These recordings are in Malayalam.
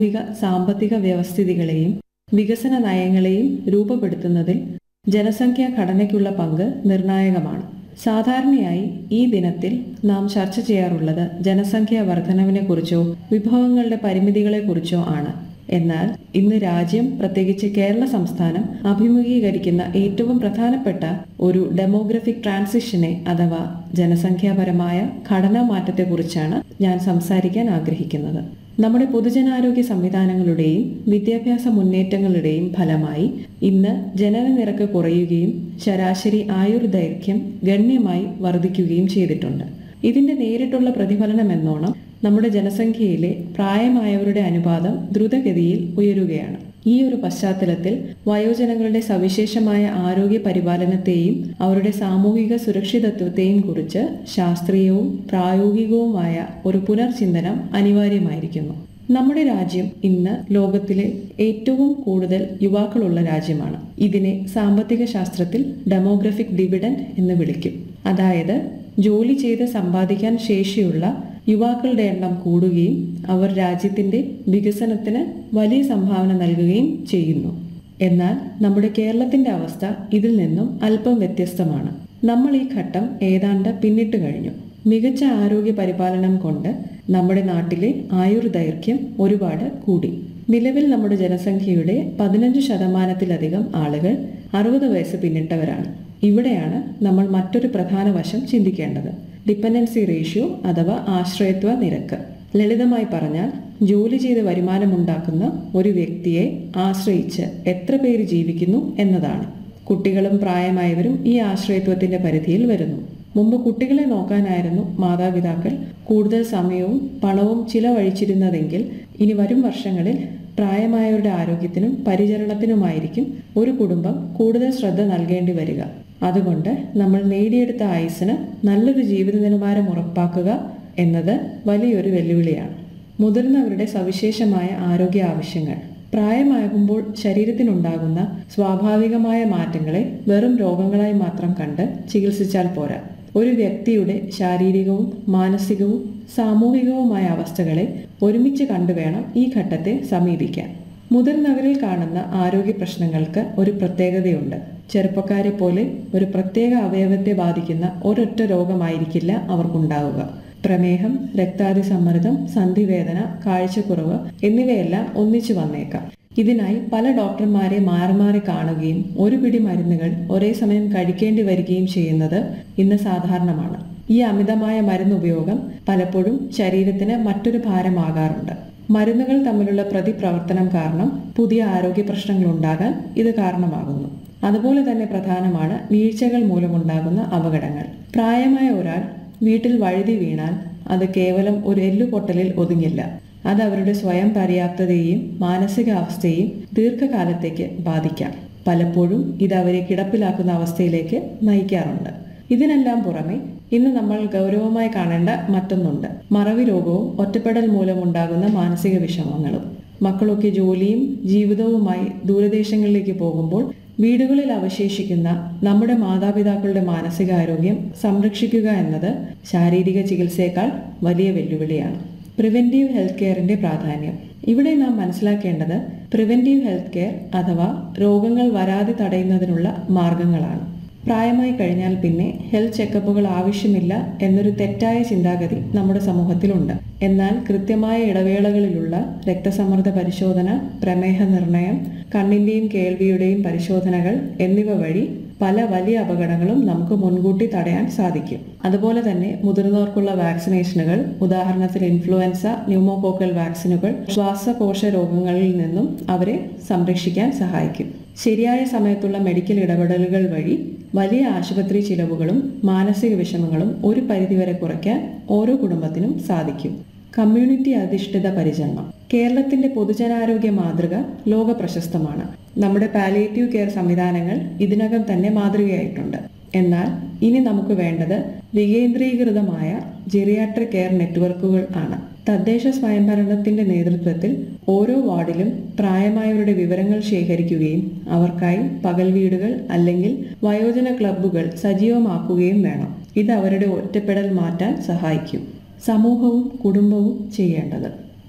സാമൂഹിക സാമ്പത്തിക വ്യവസ്ഥിതികളെയും വികസന നയങ്ങളെയും രൂപപ്പെടുത്തുന്നതിൽ ജനസംഖ്യാ ഘടനയ്ക്കുള്ള പങ്ക് നിർണായകമാണ് സാധാരണയായി ഈ ദിനത്തിൽ നാം ചർച്ച ചെയ്യാറുള്ളത് ജനസംഖ്യാ വർധനവിനെക്കുറിച്ചോ വിഭവങ്ങളുടെ പരിമിതികളെക്കുറിച്ചോ ആണ് എന്നാൽ ഇന്ന് രാജ്യം പ്രത്യേകിച്ച് കേരള സംസ്ഥാനം അഭിമുഖീകരിക്കുന്ന ഏറ്റവും പ്രധാനപ്പെട്ട ഒരു ഡെമോഗ്രഫിക് ട്രാൻസിഷനെ അഥവാ ജനസംഖ്യാപരമായ ഘടനാ മാറ്റത്തെക്കുറിച്ചാണ് ഞാൻ സംസാരിക്കാൻ ആഗ്രഹിക്കുന്നത് നമ്മുടെ പൊതുജനാരോഗ്യ സംവിധാനങ്ങളുടെയും വിദ്യാഭ്യാസ മുന്നേറ്റങ്ങളുടെയും ഫലമായി ഇന്ന് ജനന നിരക്ക് കുറയുകയും ശരാശരി ആയുർദൈർഘ്യം ഗണ്യമായി വർദ്ധിക്കുകയും ചെയ്തിട്ടുണ്ട് ഇതിന്റെ നേരിട്ടുള്ള പ്രതിഫലനം എന്നോണം നമ്മുടെ ജനസംഖ്യയിലെ പ്രായമായവരുടെ അനുപാതം ദ്രുതഗതിയിൽ ഉയരുകയാണ് ഈ ഒരു പശ്ചാത്തലത്തിൽ വയോജനങ്ങളുടെ സവിശേഷമായ ആരോഗ്യ പരിപാലനത്തെയും അവരുടെ സാമൂഹിക സുരക്ഷിതത്വത്തെയും കുറിച്ച് ശാസ്ത്രീയവും പ്രായോഗികവുമായ ഒരു പുനർചിന്തനം അനിവാര്യമായിരിക്കുന്നു നമ്മുടെ രാജ്യം ഇന്ന് ലോകത്തിലെ ഏറ്റവും കൂടുതൽ യുവാക്കളുള്ള രാജ്യമാണ് ഇതിനെ സാമ്പത്തിക ശാസ്ത്രത്തിൽ ഡെമോഗ്രഫിക് ഡിവിഡൻഡ് എന്ന് വിളിക്കും അതായത് ജോലി ചെയ്ത് സമ്പാദിക്കാൻ ശേഷിയുള്ള യുവാക്കളുടെ എണ്ണം കൂടുകയും അവർ രാജ്യത്തിന്റെ വികസനത്തിന് വലിയ സംഭാവന നൽകുകയും ചെയ്യുന്നു എന്നാൽ നമ്മുടെ കേരളത്തിന്റെ അവസ്ഥ ഇതിൽ നിന്നും അല്പം വ്യത്യസ്തമാണ് നമ്മൾ ഈ ഘട്ടം ഏതാണ്ട് പിന്നിട്ട് കഴിഞ്ഞു മികച്ച ആരോഗ്യ പരിപാലനം കൊണ്ട് നമ്മുടെ നാട്ടിലെ ആയുർദൈർഘ്യം ഒരുപാട് കൂടി നിലവിൽ നമ്മുടെ ജനസംഖ്യയുടെ പതിനഞ്ച് ശതമാനത്തിലധികം ആളുകൾ അറുപത് വയസ്സ് പിന്നിട്ടവരാണ് ഇവിടെയാണ് നമ്മൾ മറ്റൊരു പ്രധാന വശം ചിന്തിക്കേണ്ടത് ഡിപ്പെൻഡൻസി റേഷ്യോ അഥവാ ആശ്രയത്വ നിരക്ക് ലളിതമായി പറഞ്ഞാൽ ജോലി ചെയ്ത് വരുമാനമുണ്ടാക്കുന്ന ഒരു വ്യക്തിയെ ആശ്രയിച്ച് എത്ര പേര് ജീവിക്കുന്നു എന്നതാണ് കുട്ടികളും പ്രായമായവരും ഈ ആശ്രയത്വത്തിന്റെ പരിധിയിൽ വരുന്നു മുമ്പ് കുട്ടികളെ നോക്കാനായിരുന്നു മാതാപിതാക്കൾ കൂടുതൽ സമയവും പണവും ചിലവഴിച്ചിരുന്നതെങ്കിൽ ഇനി വരും വർഷങ്ങളിൽ പ്രായമായവരുടെ ആരോഗ്യത്തിനും പരിചരണത്തിനുമായിരിക്കും ഒരു കുടുംബം കൂടുതൽ ശ്രദ്ധ നൽകേണ്ടി വരിക അതുകൊണ്ട് നമ്മൾ നേടിയെടുത്ത ആയുസ്സിന് നല്ലൊരു ജീവിത നിലവാരം ഉറപ്പാക്കുക എന്നത് വലിയൊരു വെല്ലുവിളിയാണ് മുതിർന്നവരുടെ സവിശേഷമായ ആരോഗ്യ ആവശ്യങ്ങൾ പ്രായമാകുമ്പോൾ ശരീരത്തിനുണ്ടാകുന്ന സ്വാഭാവികമായ മാറ്റങ്ങളെ വെറും രോഗങ്ങളായി മാത്രം കണ്ട് ചികിത്സിച്ചാൽ പോരാ ഒരു വ്യക്തിയുടെ ശാരീരികവും മാനസികവും സാമൂഹികവുമായ അവസ്ഥകളെ ഒരുമിച്ച് കണ്ടുവേണം ഈ ഘട്ടത്തെ സമീപിക്കാൻ മുതിർന്നവരിൽ കാണുന്ന ആരോഗ്യ പ്രശ്നങ്ങൾക്ക് ഒരു പ്രത്യേകതയുണ്ട് ചെറുപ്പക്കാരെ പോലെ ഒരു പ്രത്യേക അവയവത്തെ ബാധിക്കുന്ന ഒരൊറ്റ രോഗമായിരിക്കില്ല അവർക്കുണ്ടാവുക പ്രമേഹം രക്താതിസമ്മർദ്ദം സന്ധിവേദന കാഴ്ചക്കുറവ് എന്നിവയെല്ലാം ഒന്നിച്ചു വന്നേക്കാം ഇതിനായി പല ഡോക്ടർമാരെ മാറി മാറി കാണുകയും ഒരു പിടി മരുന്നുകൾ ഒരേ സമയം കഴിക്കേണ്ടി വരികയും ചെയ്യുന്നത് ഇന്ന് സാധാരണമാണ് ഈ അമിതമായ മരുന്ന് ഉപയോഗം പലപ്പോഴും ശരീരത്തിന് മറ്റൊരു ഭാരമാകാറുണ്ട് മരുന്നുകൾ തമ്മിലുള്ള പ്രതിപ്രവർത്തനം കാരണം പുതിയ ആരോഗ്യ പ്രശ്നങ്ങൾ ഉണ്ടാകാൻ ഇത് കാരണമാകുന്നു അതുപോലെ തന്നെ പ്രധാനമാണ് വീഴ്ചകൾ മൂലമുണ്ടാകുന്ന അപകടങ്ങൾ പ്രായമായ ഒരാൾ വീട്ടിൽ വഴുതി വീണാൽ അത് കേവലം ഒരു എല്ലുപൊട്ടലിൽ ഒതുങ്ങില്ല അത് അവരുടെ സ്വയം പര്യാപ്തതയെയും മാനസികാവസ്ഥയെയും ദീർഘകാലത്തേക്ക് ബാധിക്കാം പലപ്പോഴും ഇത് അവരെ കിടപ്പിലാക്കുന്ന അവസ്ഥയിലേക്ക് നയിക്കാറുണ്ട് ഇതിനെല്ലാം പുറമെ ഇന്ന് നമ്മൾ ഗൗരവമായി കാണേണ്ട മറ്റൊന്നുണ്ട് മറവി രോഗവും ഒറ്റപ്പെടൽ മൂലമുണ്ടാകുന്ന മാനസിക വിഷമങ്ങളും മക്കളൊക്കെ ജോലിയും ജീവിതവുമായി ദൂരദേശങ്ങളിലേക്ക് പോകുമ്പോൾ വീടുകളിൽ അവശേഷിക്കുന്ന നമ്മുടെ മാതാപിതാക്കളുടെ മാനസികാരോഗ്യം സംരക്ഷിക്കുക എന്നത് ശാരീരിക ചികിത്സയേക്കാൾ വലിയ വെല്ലുവിളിയാണ് പ്രിവെന്റീവ് ഹെൽത്ത് കെയറിന്റെ പ്രാധാന്യം ഇവിടെ നാം മനസ്സിലാക്കേണ്ടത് പ്രിവെന്റീവ് ഹെൽത്ത് കെയർ അഥവാ രോഗങ്ങൾ വരാതെ തടയുന്നതിനുള്ള മാർഗങ്ങളാണ് പ്രായമായി കഴിഞ്ഞാൽ പിന്നെ ഹെൽത്ത് ചെക്കപ്പുകൾ ആവശ്യമില്ല എന്നൊരു തെറ്റായ ചിന്താഗതി നമ്മുടെ സമൂഹത്തിലുണ്ട് എന്നാൽ കൃത്യമായ ഇടവേളകളിലുള്ള രക്തസമ്മർദ്ദ പരിശോധന പ്രമേഹ നിർണയം കണ്ണിന്റെയും കേൾവിയുടെയും പരിശോധനകൾ എന്നിവ വഴി പല വലിയ അപകടങ്ങളും നമുക്ക് മുൻകൂട്ടി തടയാൻ സാധിക്കും അതുപോലെ തന്നെ മുതിർന്നവർക്കുള്ള വാക്സിനേഷനുകൾ ഉദാഹരണത്തിന് ഇൻഫ്ലുവൻസ ന്യൂമോകോക്കൽ വാക്സിനുകൾ ശ്വാസകോശ രോഗങ്ങളിൽ നിന്നും അവരെ സംരക്ഷിക്കാൻ സഹായിക്കും ശരിയായ സമയത്തുള്ള മെഡിക്കൽ ഇടപെടലുകൾ വഴി വലിയ ആശുപത്രി ചിലവുകളും മാനസിക വിഷമങ്ങളും ഒരു പരിധിവരെ കുറയ്ക്കാൻ ഓരോ കുടുംബത്തിനും സാധിക്കും കമ്മ്യൂണിറ്റി അധിഷ്ഠിത പരിചരണം കേരളത്തിന്റെ പൊതുജനാരോഗ്യ മാതൃക ലോക പ്രശസ്തമാണ് നമ്മുടെ പാലിയേറ്റീവ് കെയർ സംവിധാനങ്ങൾ ഇതിനകം തന്നെ മാതൃകയായിട്ടുണ്ട് എന്നാൽ ഇനി നമുക്ക് വേണ്ടത് വികേന്ദ്രീകൃതമായ ജെറിയാട്രിക് കെയർ നെറ്റ്വർക്കുകൾ ആണ് തദ്ദേശ സ്വയംഭരണത്തിന്റെ നേതൃത്വത്തിൽ ഓരോ വാർഡിലും പ്രായമായവരുടെ വിവരങ്ങൾ ശേഖരിക്കുകയും അവർക്കായി പകൽ വീടുകൾ അല്ലെങ്കിൽ വയോജന ക്ലബ്ബുകൾ സജീവമാക്കുകയും വേണം ഇത് അവരുടെ ഒറ്റപ്പെടൽ മാറ്റാൻ സഹായിക്കും സമൂഹവും കുടുംബവും ചെയ്യേണ്ടത്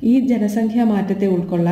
ഈ ജനസംഖ്യാ മാറ്റത്തെ ഉൾക്കൊള്ളാൻ